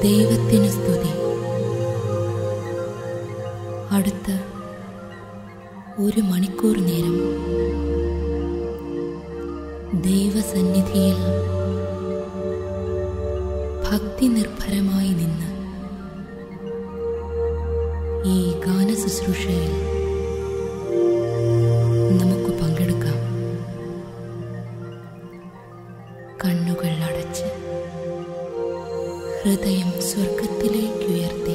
ദൈവത്തിന് സ്തുതി അടുത്ത ഒരു മണിക്കൂർ നേരം ദൈവസന്നിധിയിൽ ഭക്തി നിർഭരമായി നിന്ന് ഈ ഗാന ശുശ്രൂഷയിൽ നമുക്ക് പങ്കെടുക്കാം കണ്ണുകൾ അടച്ച് ഹൃദയം സ്വർഗത്തിലേക്ക് ഉയർത്തി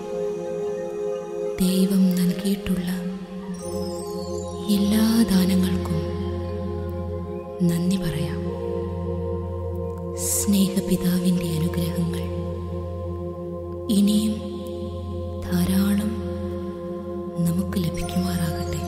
ദൈവം നൽകിയിട്ടുള്ള എല്ലാ ദാനങ്ങൾക്കും നന്ദി പറയാം സ്നേഹപിതാവിൻ്റെ അനുഗ്രഹങ്ങൾ ഇനിയും ധാരാളം നമുക്ക് ലഭിക്കുമാറാകട്ടെ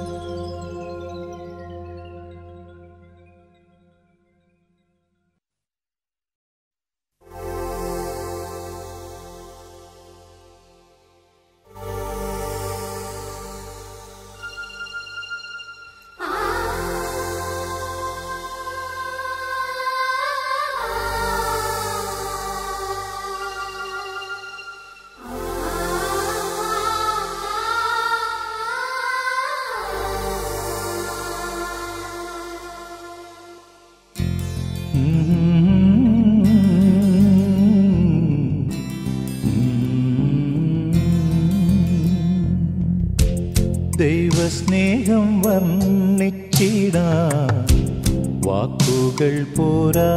ദൈവസ്നേഹം വർണ്ണിച്ചിട വാക്കുകൾ പോരാ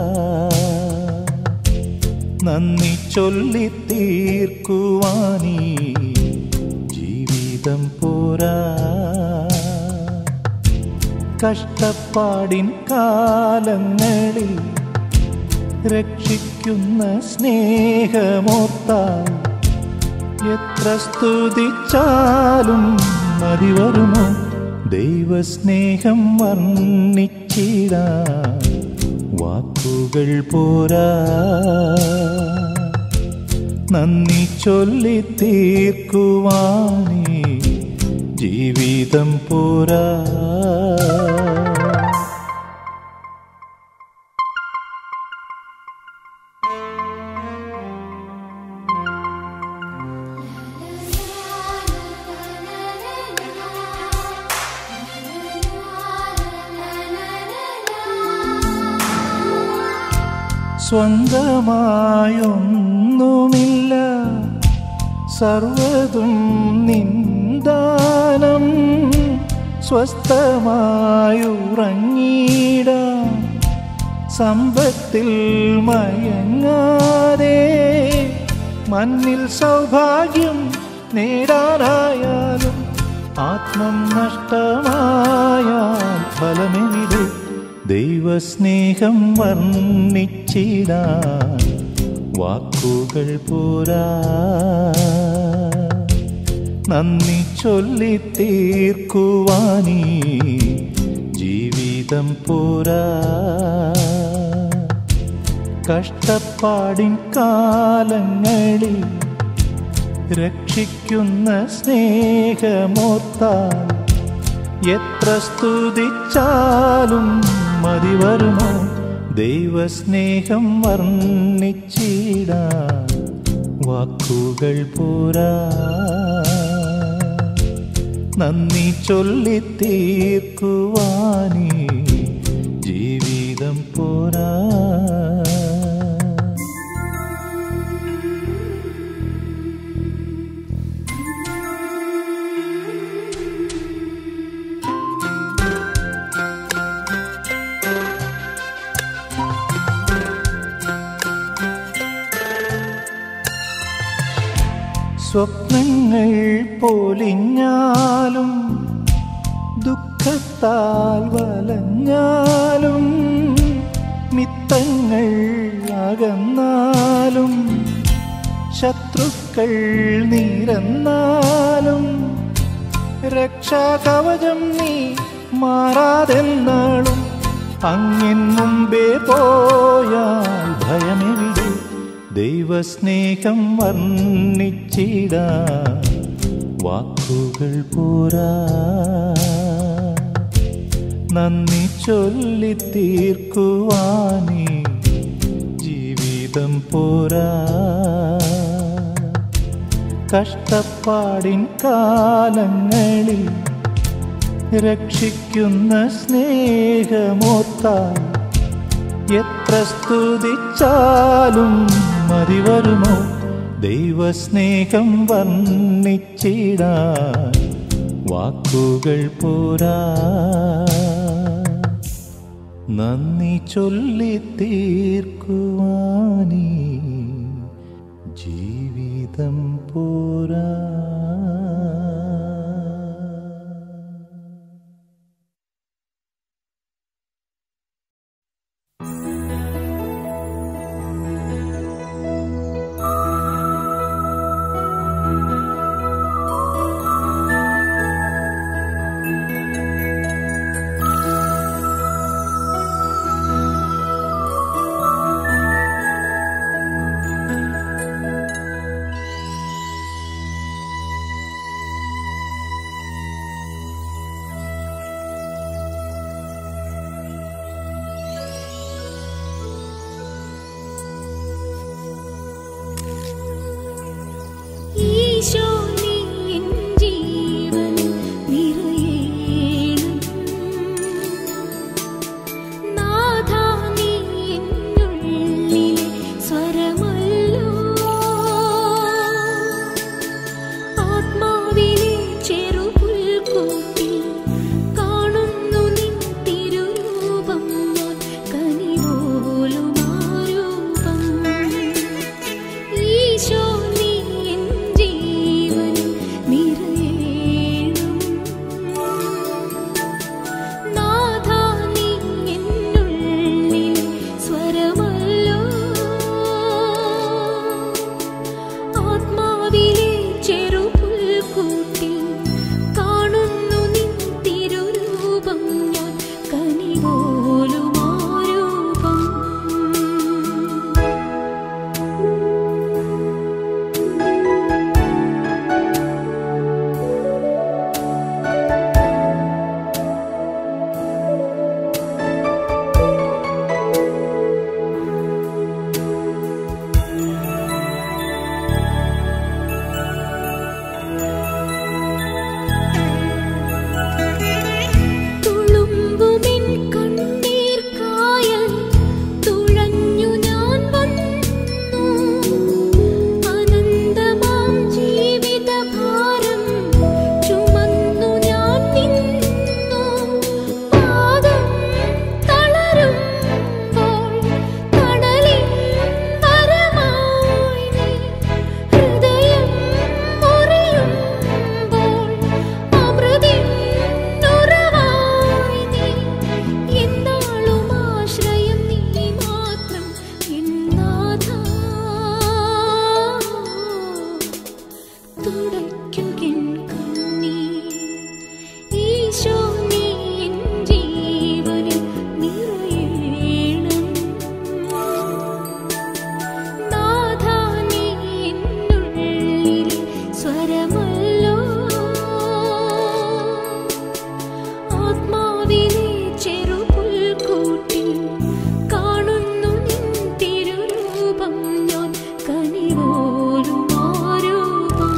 നന്ദി ചൊല്ലി തീർക്കുവാനീ ജീവിതം പോരാ കഷ്ടപ്പാടിൻ കാലങ്ങളിൽ രക്ഷിക്കുന്ന സ്നേഹമോർത്താൽ എത്ര സ്തുതിച്ചാലും മതി വരുമോ ദൈവസ്നേഹം വർണ്ണിച്ചിട വാക്കുകൾ പോരാ നന്ദി ചൊല്ലി തീർക്കുവാനേ ജീവിതം പോരാ സ്വന്തമായൊന്നുമില്ല സർവതും നിന്ദാനം സ്വസ്ഥമായുറങ്ങിട സമ്പത്തിൽ മയങ്ങാതെ മണ്ണിൽ സൗഭാഗ്യം നേടാനായാലും ആത്മം നഷ്ടമായാൽ ഫലമെവിടെ ദൈവസ്നേഹം വർണ്ണിച്ചിടാൻ വാക്കുകൾ പോരാ നന്ദി ചൊല്ലി തീർക്കുവാനീ ജീവിതം പോരാ കഷ്ടപ്പാടിൻ കാലങ്ങളിൽ രക്ഷിക്കുന്ന സ്നേഹമോർത്താൽ എത്ര സ്തുതിച്ചാലും മതി വരുമോ ദൈവസ്നേഹം വർണ്ണിച്ചിടാൻ വാക്കുകൾ പോരാ നന്ദി ചൊല്ലി തീർക്കുവാനീ ജീവിതം പോരാ സ്വപ്നങ്ങൾ പൊലിഞ്ഞാലും ദുഃഖത്താൽ വലഞ്ഞാലും മിത്തങ്ങൾ അകന്നാലും ശത്രുക്കൾ നിരന്നാലും രക്ഷാകവചം നീ മാറാതെന്നാളും അങ്ങിൻ മുമ്പേ പോയാൽ ഭയമെവിടെ ദൈവസ്നേഹം വർണ്ണിച്ചിട വാക്കുകൾ പോരാ നന്ദി ചൊല്ലി തീർക്കുവാനേ ജീവിതം പോരാ കഷ്ടപ്പാടിൻ കാലങ്ങളിൽ രക്ഷിക്കുന്ന സ്നേഹമോർത്താൽ എത്ര സ്തുതിച്ചാലും മതി വരുമോ ദൈവസ്നേഹം വർണ്ണിച്ചിടാൻ വാക്കുകൾ പോരാ നന്ദി ചൊല്ലി തീർക്കുവാനീ ജീവിതം പോരാ ഈശോ നീ എൻ ജീവൻ നിറയേണം നാഥാ നീ എന്നുള്ളിലെ സ്വരമല്ലോ ആത്മാവിലെ ചെറുപുൽക്കൂട്ടിൽ കാണുന്നു നിൻ തിരുരൂപം ഞാൻ കനിപോലും ആ രൂപം ഈശോ നീ എൻ ജീവൻ നിറയേണം നാഥാ നീ എന്നുള്ളിൽ സ്വരമല്ലോ ആത്മാവിലെ ചെറുപുൽക്കൂട്ടിൽ കാണുന്നു നിൻ തിരുരൂപം ഞാൻ കനിപോലും ആ രൂപം തുളുമ്പുമെൻ കണ്ണീർ കായൽ തുഴഞ്ഞു ഞാൻ വന്നു അനന്തമാം ജീവിതഭാരം ചുമന്നു ഞാൻ നിന്നു പാദം തളരുമ്പോൾ തണലിൻ വരമായി നീ ഹൃദയം മുറിയുമ്പോൾ അമൃതിൻ ഉറവായി നീ എന്നാളും ആശ്രയം നീ മാത്രം എന്നാഥാ തുടയ്ക്കുകൻ കണ്ണീർ ഈശോ നീ എൻ ജീവനിൽ നിറയേണം നാഥാ നീ എന്നുള്ളിലെ സ്വരമല്ലോ ആത്മാവിലെ ചെറുപുൽക്കൂട്ടിൽ കാണുന്നു നിൻ തിരുരൂപം ഞാൻ കനിപോലും ആ രൂപം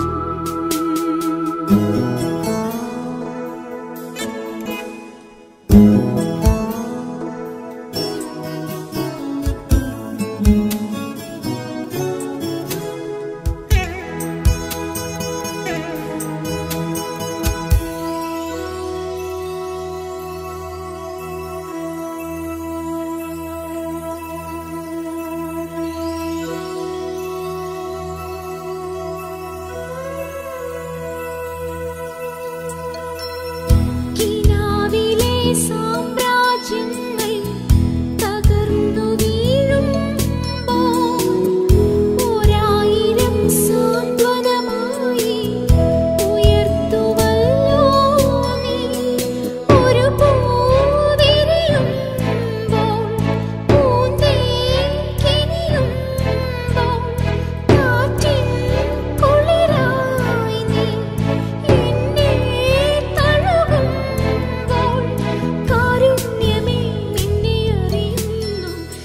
കിനാവിലെ സാമ്രാജ്യങ്ങൾ തകർന്നു വീഴുമ്പോൾ ഒരായിരം സാന്ത്വനമായി ഉയർത്തുവല്ലോ നീ ഒരു പൂവിരിയുമ്പോൾ പൂന്തേക്കിനിയുമ്പോൾ കാറ്റിൻ കുളിരായി നീ എന്നെ തഴുകുമ്പോൾ കാരുണ്യമേ നിന്നെ അറിയുന്നു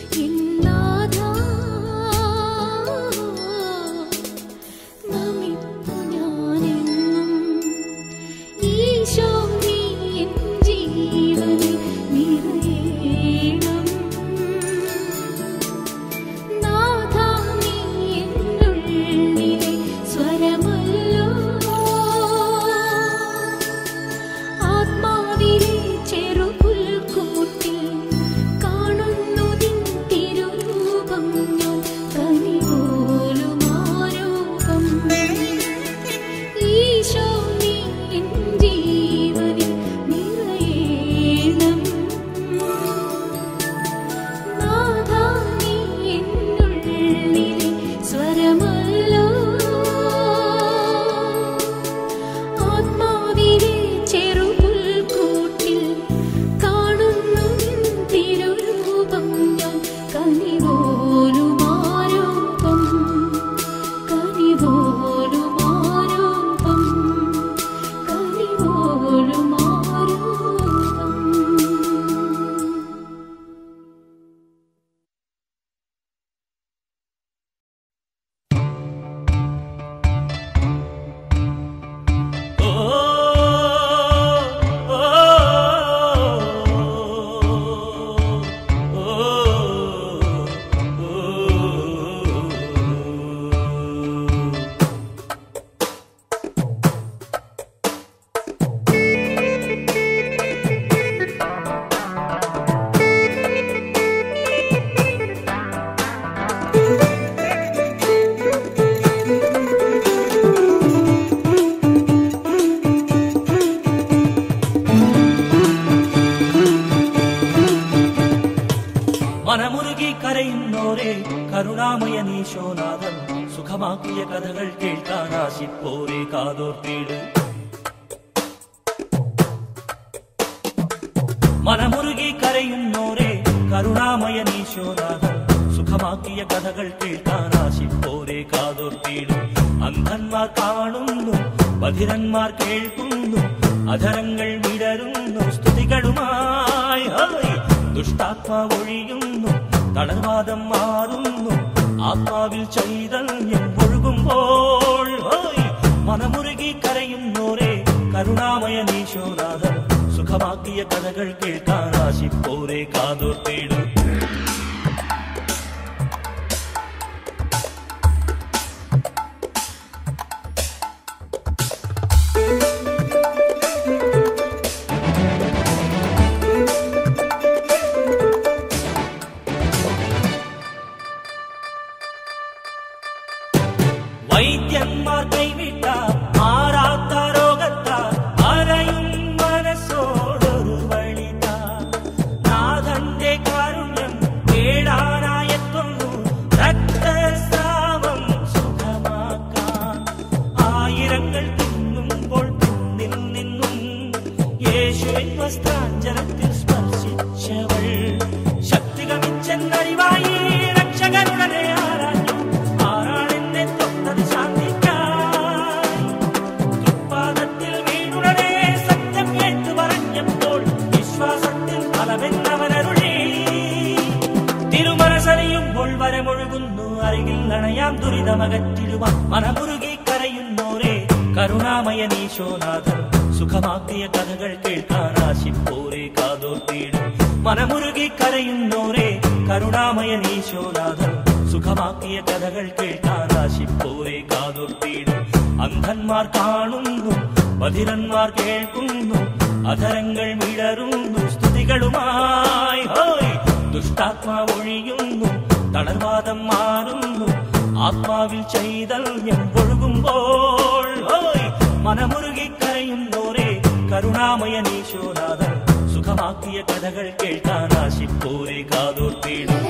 മനമുരുകി കരയുന്നോരെ കരുണാമയനീശോനാഥൻ സുഖമാക്കിയ കഥകൾ കേൾക്കാൻ ആശിപ്പോരെ കാതോർത്തിട് മനമുരുകി കരയുന്നോരെ കരുണാമയനീശോനാഥൻ സുഖമാക്കിയ കഥകൾ കേൾക്കാൻ ആശിപ്പോരെ കാതോർത്തിടും അന്ധന്മാർ കാണുന്നു ബധിരന്മാർ കേൾക്കുന്നു അധരങ്ങൾ വിടരുന്നു സ്തുതികളുമായി ഹായ്. ദുഷ്ടാത്മാവ് ഒഴിയുന്നു തളർവാദം മാറുന്നു ആത്മാവിൽ ചൈതന്യം ഒഴുകുമ്പോൾ ഹായ്. മനമുരുകി കരയുന്നോരെ കരുണാമയനീശോനാഥൻ സുഖമാക്കിയ കഥകൾ കേൾക്കാൻ ആശിപ്പോരെ കാതോർത്തിടും വൈദ്യന്മാർ കൈവിട്ട മാറാത്ത രോഗത്താൽ അരയും മനസ്സോടൊരു വഴിതാ നാഥന്റെ കാരുണ്യം കേടാനായെത്തുന്നു രക്തസ്രാവം സുഖമാക്കാൻ ആയിരങ്ങൾ തിന്നുമ്പോൾ പിന്നിൽ നിന്നും യേശുവിൻ വസ്ത്രാഞ്ചലത്തിൽ സ്പർശിച്ചവൾ ശക്തി ഗമിച്ചെന്നറിവായി രക്ഷകനുടനെ ആരാഞ്ഞു ആരാണെന്നെ തൊട്ടത് ശാന്തിക്കായി തൃപ്പാദത്തിൽ വീണുടനെ സത്യം ഏറ്റു പറഞ്ഞപ്പോൾ വിശ്വാസത്തിൽ ഫലമെന്നവനരുളി തിരുമനസറിയുമ്പോൾ വരമൊഴുകുന്നു അരികിൽ അണയാം ദുരിതമകറ്റിടുവാൻ മനമുരുകി കരയുന്നോരെ കരുണാമയനീശോനാഥൻ സുഖമാക്കിയ കഥകൾ കേൾക്കാൻ ആശിപ്പോരെ കാതോർത്തിടും മനമുരുകി കരയുന്നോരെ കരുണാമയനീശോനാഥൻ സുഖമാക്കിയ കഥകൾ കേൾക്കാൻ ആശിപ്പോരെ കാതോർത്തിടും അന്ധന്മാർ കാണുന്നു ബധിരന്മാർ കേൾക്കുന്നു അധരങ്ങൾ വിടരുന്നു സ്തുതികളുമായി ഹോയ് ദുഷ്ടാത്മാവ് ഒഴിയുന്നു തളർവാദം മാറുന്നു ആത്മാവിൽ ചൈതന്യം ഒഴുകുമ്പോൾ ഹോയ് മനമുരുകി കരയുന്നോരെ കരുണാമയനീശോനാഥൻ സുഖമാക്കിയ കഥകൾ കേൾക്കാൻ ആശിപ്പോരെ കാതോർത്തിടും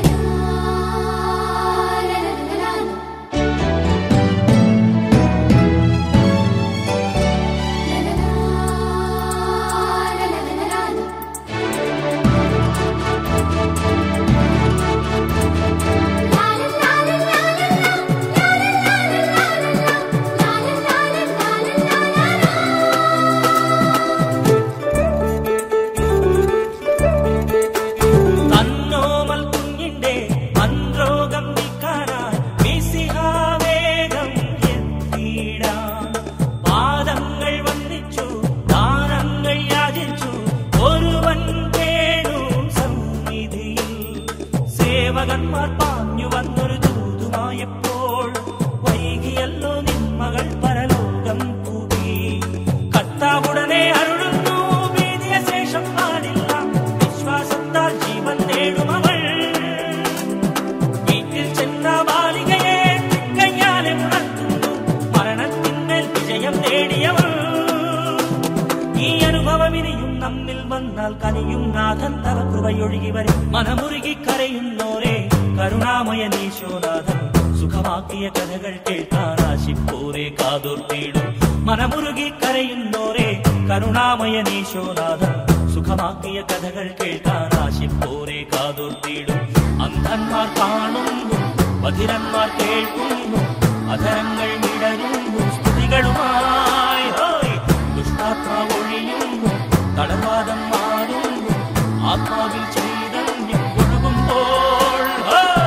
തന്നോമൽ കുഞ്ഞിന്റെ അന്ത്രോഗം നീക്കാനായി മിശിഹാവേഗം എത്തിയിടാൻ പാദങ്ങൾ വന്ദിച്ചു ദാനങ്ങൾ യാചിച്ചു ഒരുവൻ കേണു സന്നിധിയിൽ സേവകന്മാർ പാഞ്ഞു വന്നൊരു ദൂതുമായപ്പോൾ വൈകിയല്ലോ നിന്മകൾ പരലോകം പൂകി കർത്താവുടനെ അരുളുന്നു ഭീതിയ ശേഷം പാടില്ല വിശ്വാസത്താൽ ജീവൻ നേടുമവൾ വീട്ടിൽ ചെന്ന ബാലികയെ കയ്യാലെ ഉണർത്തുന്നു മരണത്തിന്മേൽ വിജയം നേടിയവൾ ഈ അനുഭവം ഇനിയും നമ്മിൽ വന്നാൽ കനിയും നാഥൻ തവ കൃപയൊഴുകി വരും മനമുരുകി കരയുന്നോരെ കരുണാമയനീശോനാഥൻ സുഖമാക്കിയ കഥകൾ കേൾക്കാൻ ആശിപ്പോരെ കാതോർത്തിടും മനമുരുകി കരയുന്നോരെ കരുണാമയനീശോനാഥൻ സുഖമാക്കിയ കഥകൾ കേൾക്കാൻ ആശിപ്പോരെ കാതോർത്തിടും അന്ധന്മാർ കാണുന്നു ബധിരന്മാർ കേൾക്കുന്നു അധരങ്ങൾ വിടരുന്നു സ്തുതികളുമായി ഹോയ് ദുഷ്ടാത്മാവ് ഒഴിയുന്നു തളർവാദം മാറുന്നു ആത്മാവിൽ ചൈതന്യം ഒഴുകുമ്പോൾ ഹോയ്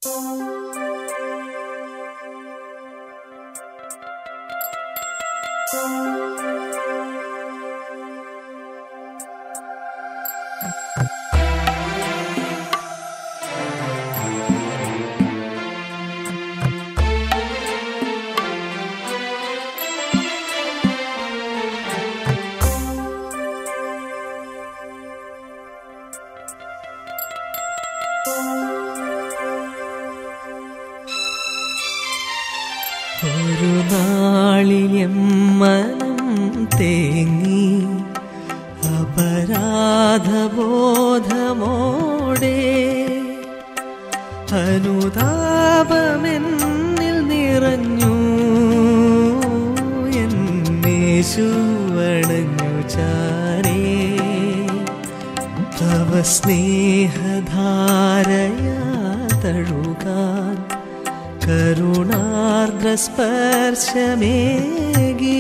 ഒരു നാളിലും മനം തേങ്ങി അപരാധബോധമോടെ അനുതാപമെന്നിൽ നിറഞ്ഞു എന്നേശുവണഞ്ഞു ചാരേ തവ സ്നേഹധാരയാ തഴുകാൻ കരുണാർദ്രസ്പർശമേകി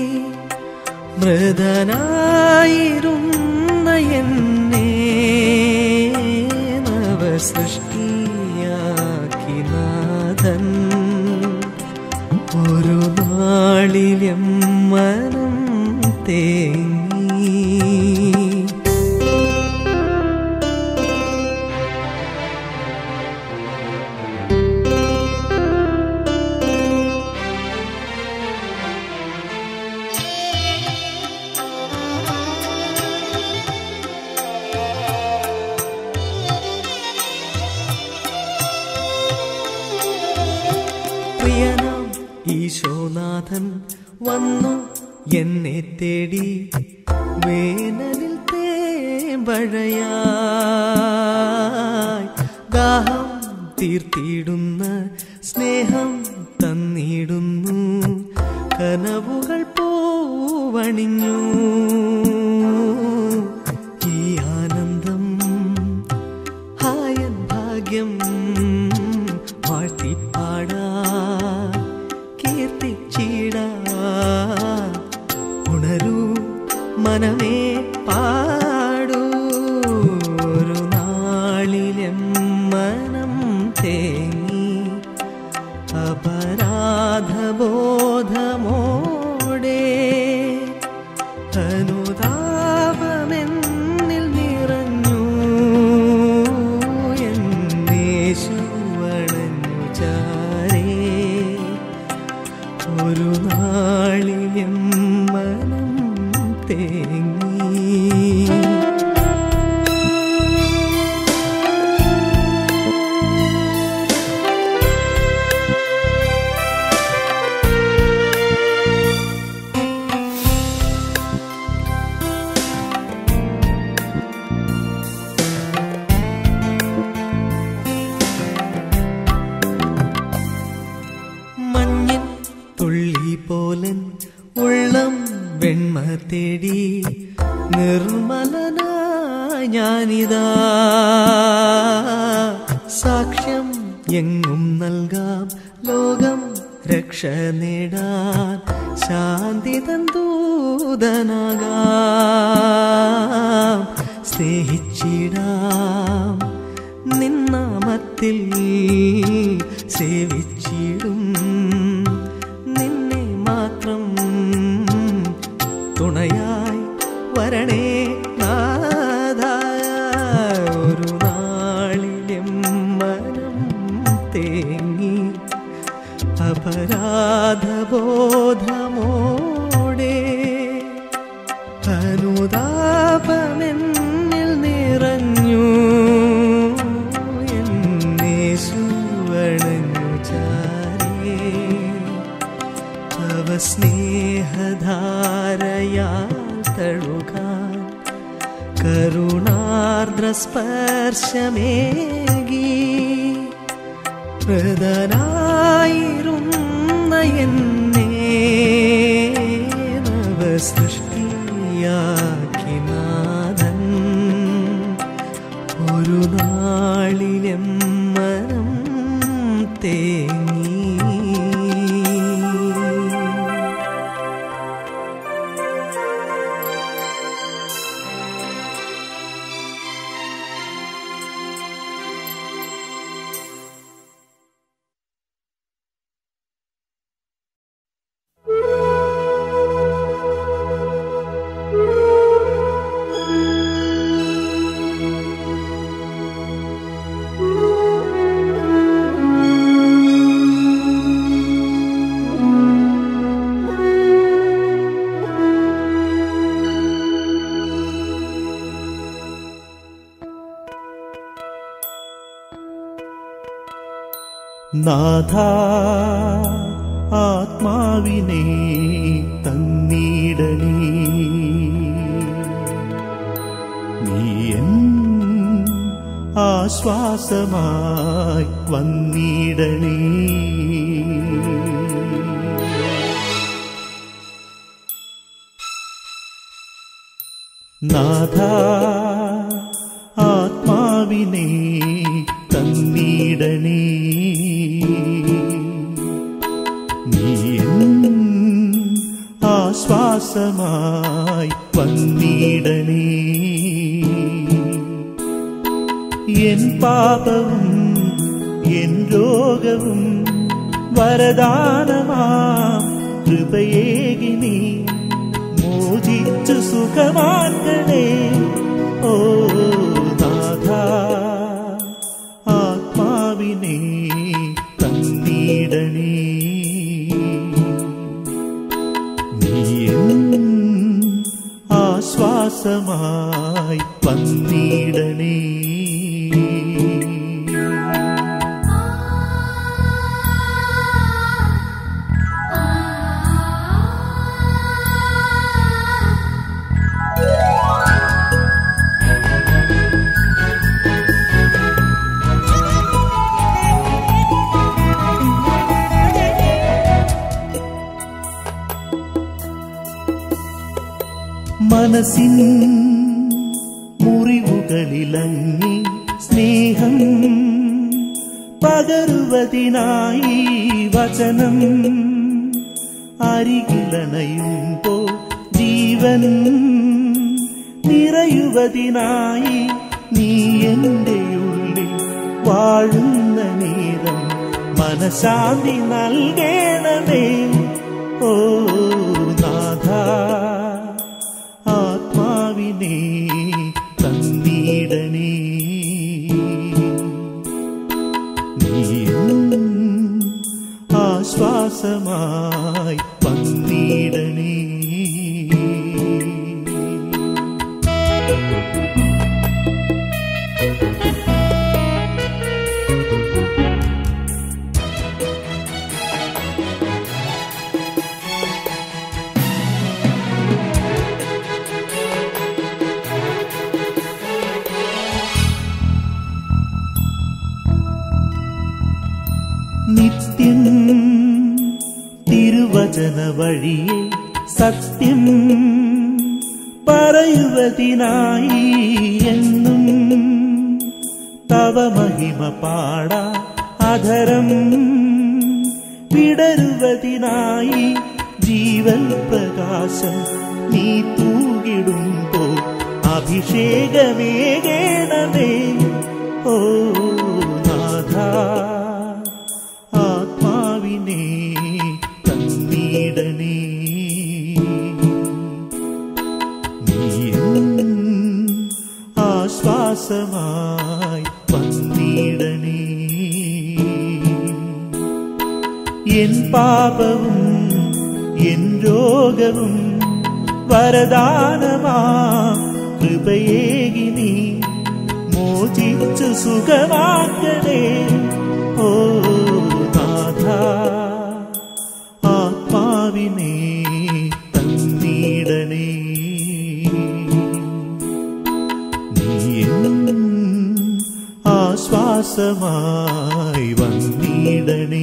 മൃതനായിരുന്ന എന്നെ നവസൃഷ്ടിയാക്കി നാഥൻ ഒരു നാളിലും മനം തേങ്ങി പ്രിയനാം ഈശോനാഥൻ വന്നു എന്നെ തേടി വേനലിൽ തേമ്പഴയായി ദാഹം തീർത്തിടുന്ന സ്നേഹം തന്നിടുന്നു കനവുകൾ പൂവണിഞ്ഞു ഈ ആനന്ദം ഹായൻ ഭാഗ്യം വാഴ്ത്തിപ്പാടാ കീർത്തിച്ചിടാ ഉണരൂ മനമേ പാടൂ ഒരു നാളിലും മനം തേങ്ങി അപരാധബോധമോടെ അനുതാപമെന്നിൽ നിറഞ്ഞു എന്നേശുവണഞ്ഞു ചാരേ ഒരു നാളിലും മനം തേങ്ങി മഞ്ഞൻ തുള്ളി പോലൻ ഉള്ളം വെണ്മ തേടി നിർമ്മലനായി ഞാനിതാ സാക്ഷ്യം എങ്ങും നൽകാം ലോകം രക്ഷ നേടാൻ ശാന്തി തന്തൂതനാകാം സ്നേഹിച്ചിടാം നിന്നാമത്തിൽ സേവിച്ചിടും നിന്നെ മാത്രം തുണയായി വരണേ നാഥ ഒരു നാളിലും മനം തേങ്ങി അപരാധബോധമോടെ അനുതാപമെന്നിൽ നിറഞ്ഞു എന്നേശുവണഞ്ഞു ചാരേ തവ സ്നേഹധാരയാ തഴുകാൻ കരുണാർദ്രസ്പർശമേകി ഹൃദനായിരുന്ന എന്നെ നവസൃഷ്ടിയാക്കി നാഥൻ ഒരു നാളിലും മനം തേങ്ങി നാഥ ആത്മാവിനെ തന്നിടണേ നീയൻ ആശ്വാസമായി വന്നിടണേ നാഥ ആത്മാവിനെ തന്നിടണേ നീയൻ ആശ്വാസമായി വന്നിടണേ എൻ പാപവും എൻ രോഗവും വരദാനമാ കൃപയേകി നീ മോചിച്ചു സുഖമാക്കണേ ഓ നാഥ ആത്മാവിനെ തന്നിടണേ നീയൻ ആശ്വാസമായി വന്നിടണേ മനസ്സിൻ മുറിവുകളിലങ്ങി സ്നേഹം പകരുവതിനായി വചനം അരികിലണയുമ്പോ ജീവൻ നിറയുവതിനായി നീ എൻ്റെ ഉള്ളിൽ വാഴുന്ന നേരം മനഃശാന്തി നൽകണമേ ഓ നാഥ ആത്മാവിനെ തന്നിടണേ നീയും ആശ്വാസമായി വന്നിടണേ നിത്യം തിരുവചന വഴിയെ സത്യം പറയുവതിനായി എന്നും തവ മഹിമ പാടാ അധരം വിടരുവതിനായി ജീവൻ പ്രകാശം നീ തൂകിടുമ്പോ അഭിഷേകമേകേണമേ ഓ നാഥ ആത്മാവിനെ തന്നിടണേ നീയും ആശ്വാസമായി വന്നിടണേ എൻ പാപവും എൻ രോഗവും വരദാനമാ കൃപയേകി നീ മോചിച്ചു സുഖമാക്കണേ ഓ നാഥ ആത്മാവിനെ തന്നിടണേ നീയും ആശ്വാസമായി വന്നിടണേ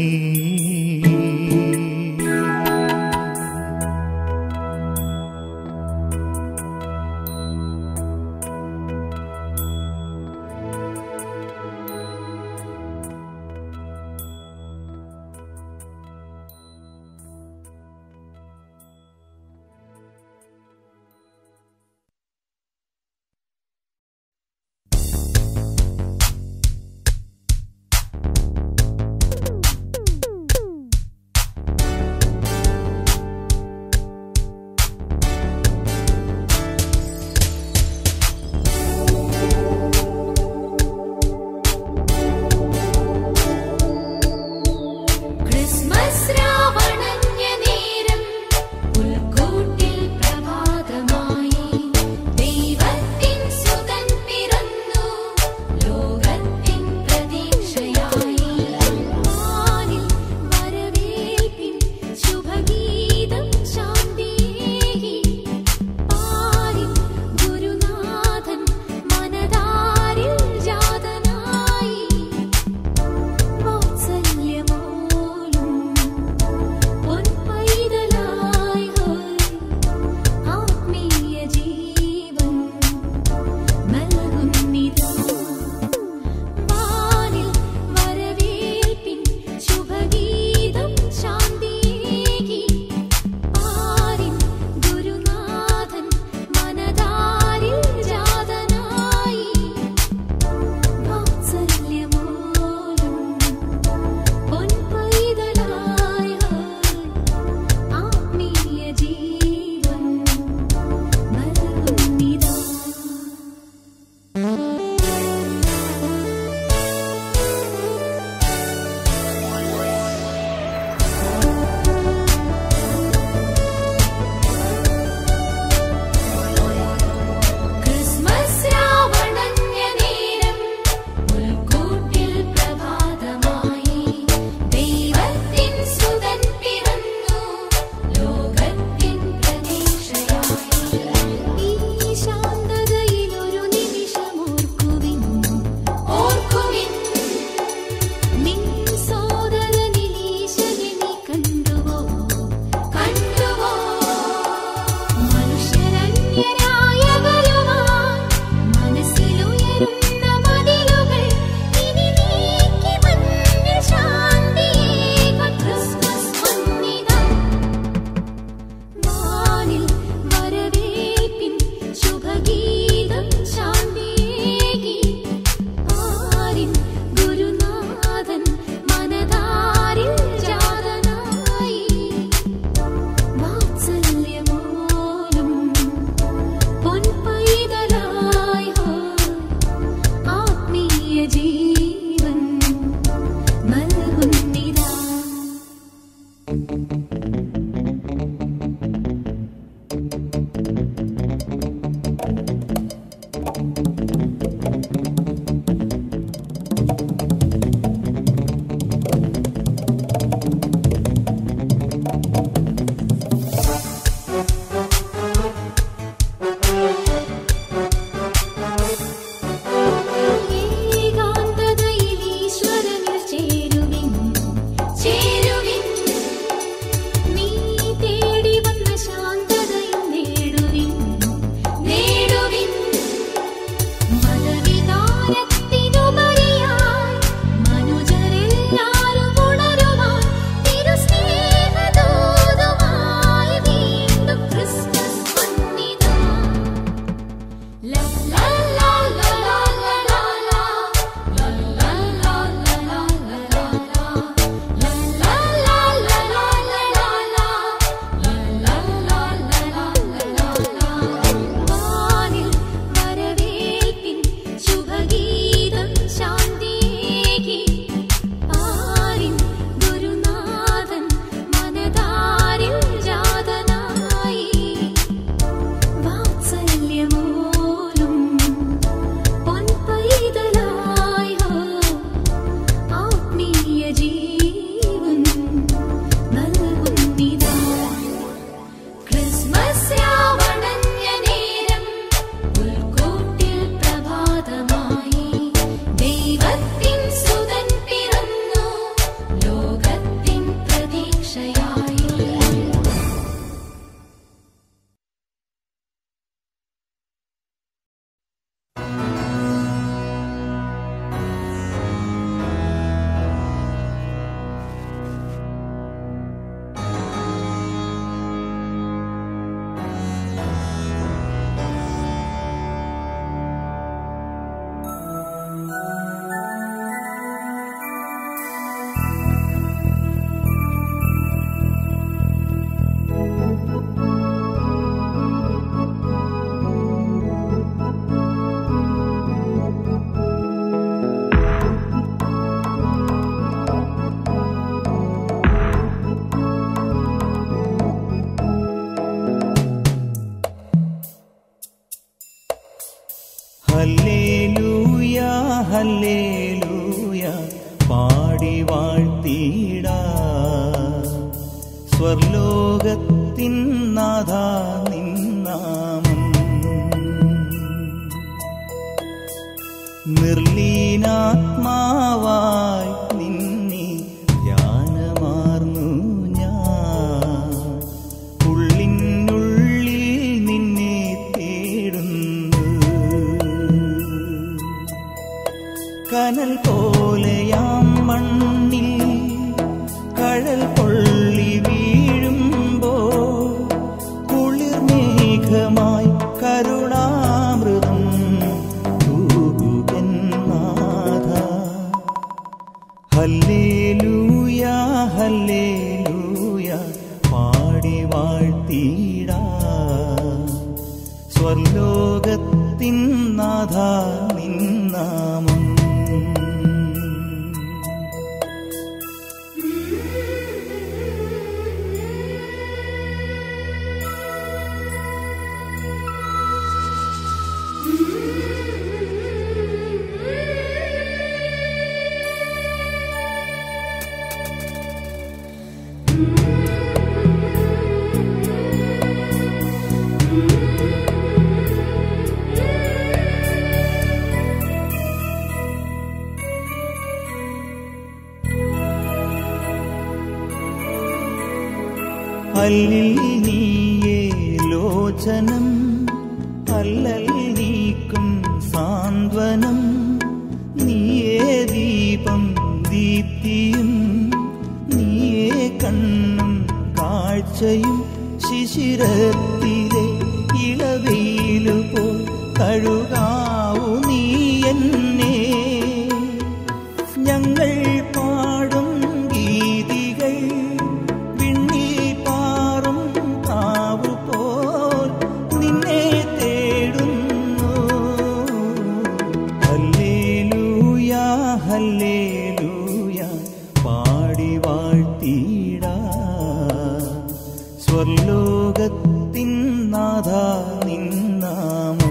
ഹല്ലേലൂയ പാടി വാഴ്ത്തിടാ സ്വർലോകത്തിൻ നാഥ നിന്നാമം നിർലീനാത്മാവായി നിന്നെ ധ്യാനമാർന്നു ഞാൻ ഉള്ളിനുള്ളിൽ നിന്നെ തേടുന്നു കനൽ പോലെയാം മണ്ണിൽ കഴൽ പൊള്ളി വീഴുമ്പോ കുളിർമേഘമായി കരുണാമൃതം തൂകുകൻ നാഥ ഹല്ലേലൂയ ഹല്ലേലൂയ പാടി വാഴ്ത്തിടാ സ്വർലോകത്തിൻ നാഥ നിന്നാമം അല്ലിൽ നീയേ ലോചനം അല്ലൽ നീക്കും സാന്ത്വനം നീയേ ദീപം ദീപ്തിയും നീയേ കണ്ണും കാഴ്ചയും ശിശിരത്തിലെ ഇളവെയിലുപോൽ കഴുകാവു നീ എന്നെ ഞങ്ങൾ പാടും ഗീതികൾ വിണ്ണിൽ പാറും കാവു പോൽ നിന്നെ തേടുന്നു ഹല്ലേലൂയ ഹല്ലേലൂയ പാടി വാഴ്ത്തിടാ സ്വർലോകത്തിൻ നാഥ നിന്നാമം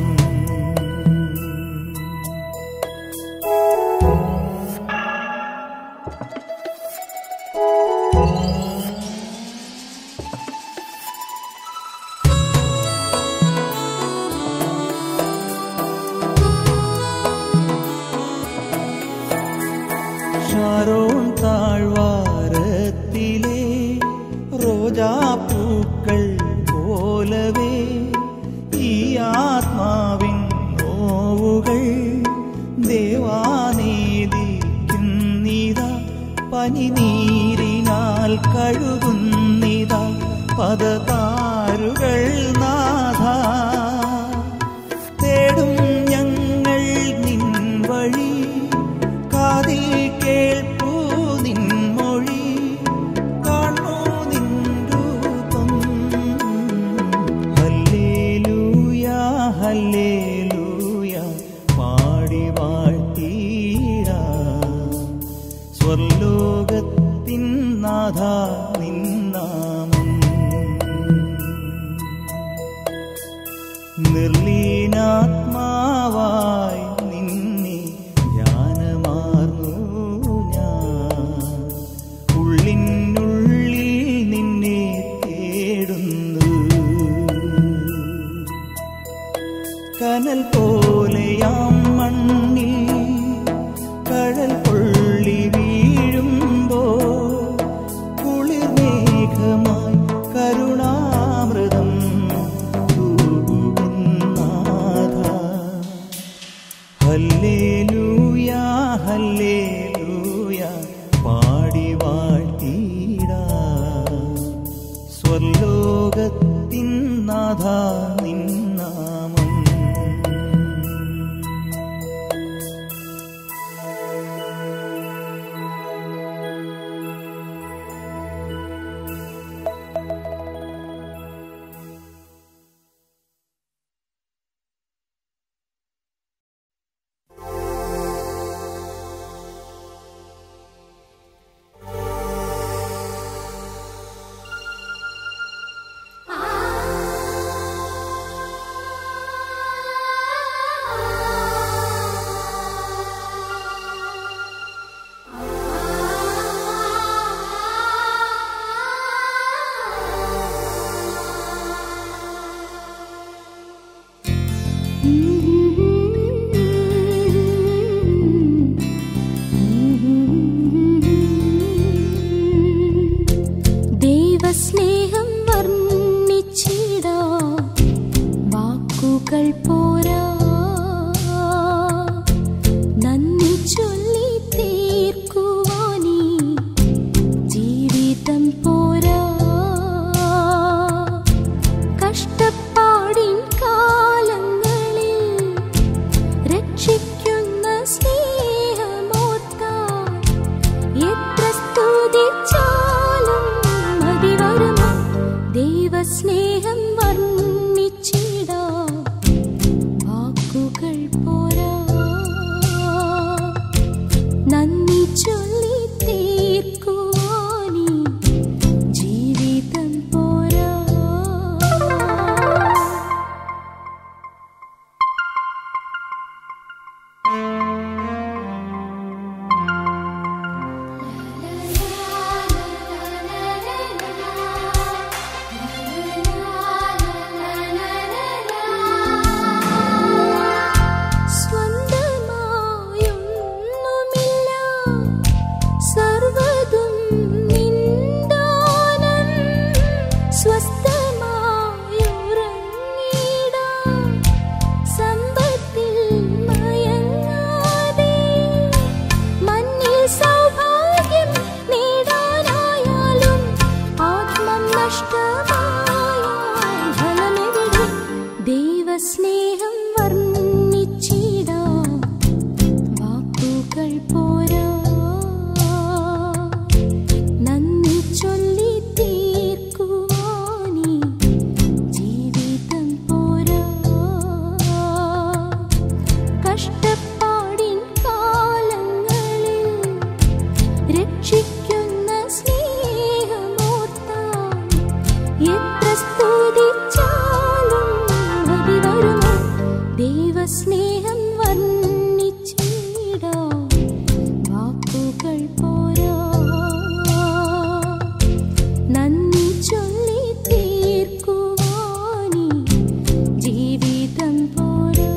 ഷാരോൺ താഴ്വാരത്തിലെ റോജാപ്പൂക്കൾ പോലവേ ഈ ആത്മാവിൻ നോവുകൾ ദേവാനീതിക്കുന്നിത പനിനീരിനാൽ കഴുകുന്നിത പദതാരുകൾ നാഥ തേടും ഞങ്ങൾ നിൻ വഴി കാതിൽ കേൾപ്പൂ നിൻ മൊഴി കാണൂ നിൻ രൂപം ഹല്ലേലൂയ ഹല്ലേലൂയ പാടി വാഴ്ത്തീരാ സ്വർലോകത്തിൻ നാഥ നിന്നാമം നിർലീനാത്മാവായി നിന്നെ ധ്യാനമാർന്നു ഞാൻ ഉള്ളിനുള്ളിൽ നിന്നെ തേടുന്നു കനൽ പോലെയാം മണ്ണിൽ കഴൽ പൊള്ളി വീഴുമ്പോ കുളിർമേഘമായി കരുണാമൃതം തൂകുവിൻ നാഥ ഹല്ലേലൂയ ഹല്ലേലൂയ പാടി വാഴ്ത്തിടാ സ്വർലോകത്തിൻ നാഥ നിന്നാമം ആ ദൈവസ്നേഹം വർണ്ണിച്ചിടാ വാക്കുകൾ പോരാ നന്ദി ചൊല്ലി തീർക്കുവാനീ ജീവിതം പോരാ കഷ്ടപ്പാടിൻ കാലങ്ങളിൽ രക്ഷിക്കുന്ന സ്നേഹമോർത്താൽ എത്ര സ്തുതിച്ചാലും മതി വരുമോ ദൈവസ്നേഹം വർണ്ണിച്ചിടാ വാക്കുകൾ പോരാ നന്ദി ചൊല്ലി തീർക്കുവാനീ ജീവിതം പോരാ സ്വന്തമായൊന്നുമില്ല സർവതും നിന്ദാനം സ്വസ്ഥമായുറങ്ങിടാം സമ്പത്തിൽ മയങ്ങാതെ മണ്ണിൽ സൗഭാഗ്യം നേടാനായാലും ആത്മം നഷ്ടമായാൽ ഫലമെവിടെ ദൈവസ്നേഹം വർണ്ണിച്ചിടാം വാക്കുകൾ പോരാ നന്ദി ചൊല്ലി തീർക്കുവാനീ ജീവിതം പോരാ കഷ്ടപ്പാടിൻ കാലങ്ങളിൽ രക്ഷിക്കുന്ന സ്നേഹമോർത്താൽ എത്ര സ്തുതിച്ചാലും മതി വരുമോ ദൈവസ്നേഹം വർണ്ണിച്ചിടാം വാക്കുകൾ പോരാ നന്ദി ചൊല്ലി തീർക്കുവാനീ ജീവിതം പോരാ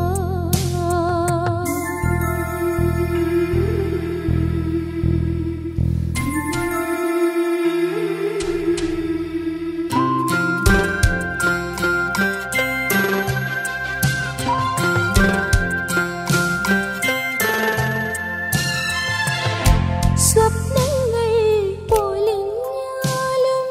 സ്വപ്നങ്ങൾ പൊലിഞ്ഞാലും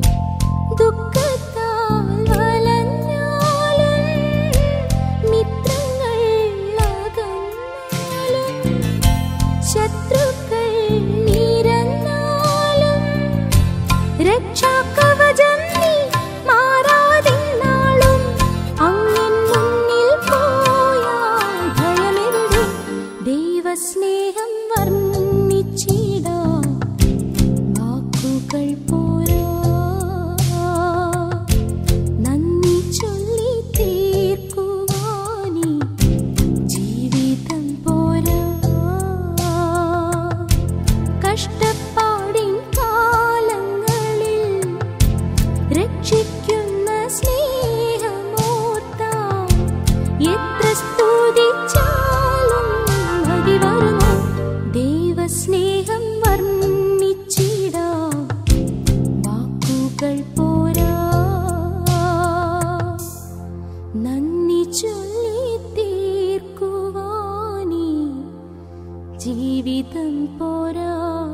ദുഃഖത്താൽ വലഞ്ഞാലും മിത്രങ്ങൾ അകന്നാലും ശത്രുക്കൾ നിരന്നാലും രക്ഷാകവചം നീ മാറാതിന്നാളും അങ്ങൻ മുന്നിൽ പോയാൽ ഭയമെവിടെ ദൈവസ്നേഹം വർണ്ണിച്ചിടാ വാക്കുകൾ പോരാ നന്ദി ചൊല്ലി തീർക്കുവാനീ ജീവിതം പോരാ കഷ്ടപ്പാടിൻ കാലങ്ങളിൽ രക്ഷിക്കുന്ന സ്നേഹമോർത്താൽ എത്ര സ്തുതിച്ചാലും മതി വരുമോ ദൈവസ്നേഹം വർണ്ണിച്ചിടാം വാക്കുകൾ പോരാ നന്ദി ചൊല്ലി തീർക്കുവാനീ ജീവിതം പോരാ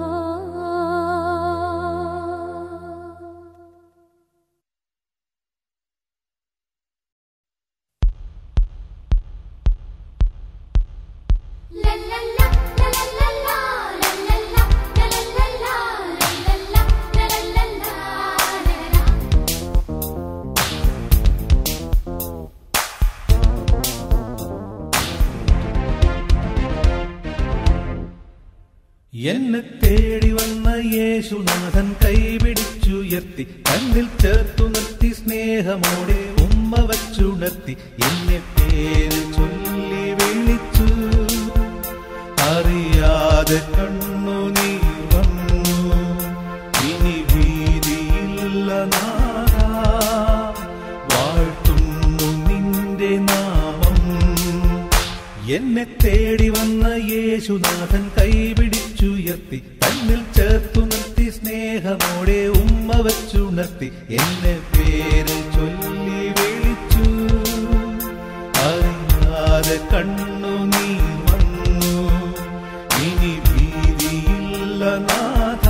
എന്നെ തേടി വന്ന യേശുനാഥൻ കൈപിടിച്ചുയർത്തി കണ്ണിൽ ചേർത്തു നിർത്തി സ്നേഹമോടെ ഉമ്മ വച്ചുണർത്തി എന്നെ പേര് ചൊല്ലി വിളിച്ചു അറിയാതെ കണ്ണുനീർ വന്നു ഇനി ഭീതിയില്ല നാഥാ വാഴ്ത്തുന്നു നിന്റെ നാമം എന്നെ തേടി വന്ന യേശുനാഥൻ കൈപിടിച്ചുയർത്തി തന്നിൽ ചേർത്തു നിർത്തി സ്നേഹമോടെ ഉമ്മ വച്ചു നിർത്തി എന്നെ പേര് ചൊല്ലി വിളിച്ചു അറിയാതെ കണ്ണു നീ വന്നു ഇനി ഭീതിയില്ല നാഥ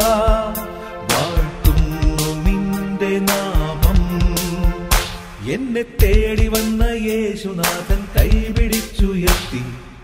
വാഴ്ത്തുന്നു നിന്റെ നാമം എന്നെ തേടി വന്ന യേശുനാഥൻ കൈപിടിച്ചുയർത്തി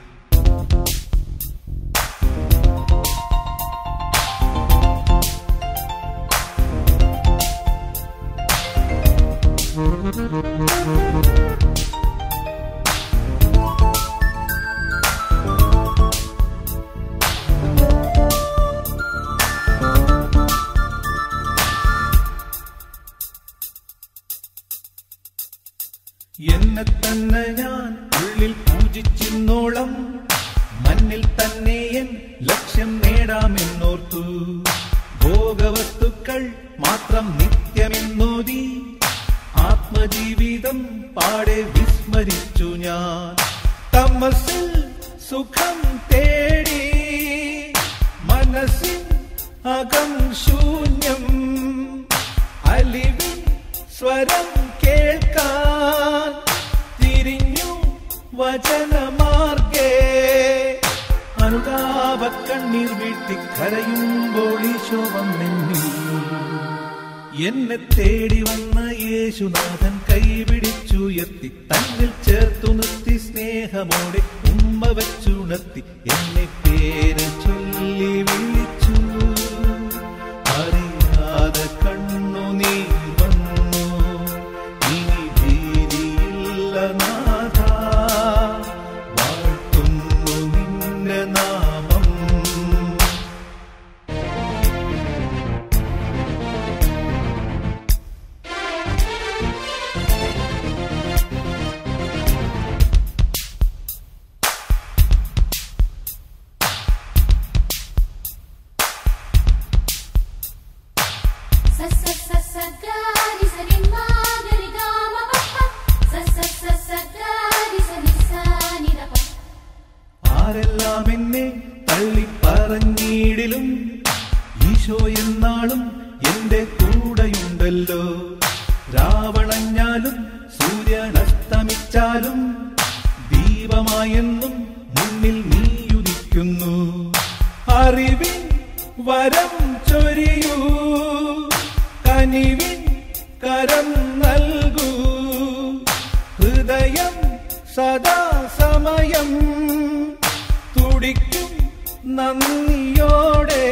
എന്നെ തന്നെ ഞാൻ ഉള്ളിൽ പൂജിച്ചിന്നോളം മണ്ണിൽ തന്നെ എൻ ലക്ഷ്യം നേടാമെന്നോർത്തു ഭോഗവസ്തുക്കൾ മാത്രം നിത്യമെന്നോതി ആത്മജീവിതം പാടെ വിസ്മരിച്ചു ഞാൻ തമസിൽ സുഖം തേടി മനസ്സിൻ അകം ശൂന്യം അലിവിൻ സ്വരം കേൾക്കാൻ തിരിഞ്ഞു വചനമാർഗേ അനുതാപ കണ്ണീർ വീഴ്ത്തി കരയുമ്പോൾ ഈശോവം നിന്നിൽ എന്നെ തേടി വന്ന യേശുനാഥൻ കൈപിടിച്ചുയർത്തി തന്നിൽ ചേർത്തു നിർത്തി സ്നേഹമോടെ ഉമ്മ വച്ചുണർത്തി എന്നെ പേര് ചൊല്ലി വിളിച്ചു അറിയാതെ കണ്ണു നീ വന്നു ഇനി ഭീതിയില്ല നാഥ വാഴ്ത്തുന്നു നിന്റെ നാമം സ സ സ സ ഗാരി സ നി മ ഗരി ഗ മ പ പ സ സ സ സ ഗാരി സ നി സ നി ര പ ആരെല്ലാം എന്നെ തള്ളി പറഞ്ഞിടിലും ഈശോ എന്നാളും എന്റെ കൂടെയുണ്ടല്ലോ രാവണഞ്ഞാലും സൂര്യനസ്തമിച്ചാലും ദീപമായെന്നും മുന്നിൽ നീയുദിക്കുന്നു അറിവിൻ വരം ചൊരിയൂ കനിവിൻ കരം നൽകൂ ഹൃദയം സദാ സമയം തുടിക്കും നന്ദിയോടെ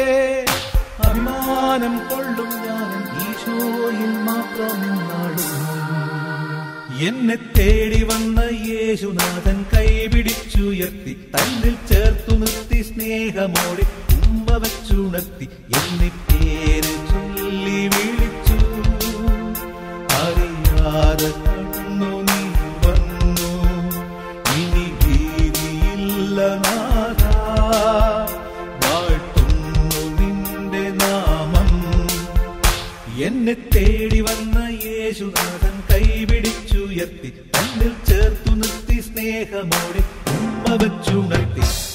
അഭിമാനം കൊള്ളും ഞാൻ ഈശോയിൽ മാത്രം നാടും എന്നെ തേടി വന്ന യേശുനാഥൻ കൈപിടിച്ചുയർത്തി തന്നിൽ ചേർത്തു നിർത്തി സ്നേഹമോടെ ഉമ്മ വച്ചുണർത്തി എന്നെ പേര് ചൊല്ലി വിളിച്ചു അറിയാതെ കണ്ണു നീ വന്നു ഇനി ഭീതിയില്ല നാഥ വാഴ്ത്തുന്നു നിന്റെ നാമം എന്നെ തേടി വന്ന യേശുനാഥൻ കൈപിടിച്ചുയർത്തി തന്നിൽ ചേർത്തു നിർത്തി സ്നേഹമോടെ ഉമ്മ വച്ചുണർത്തി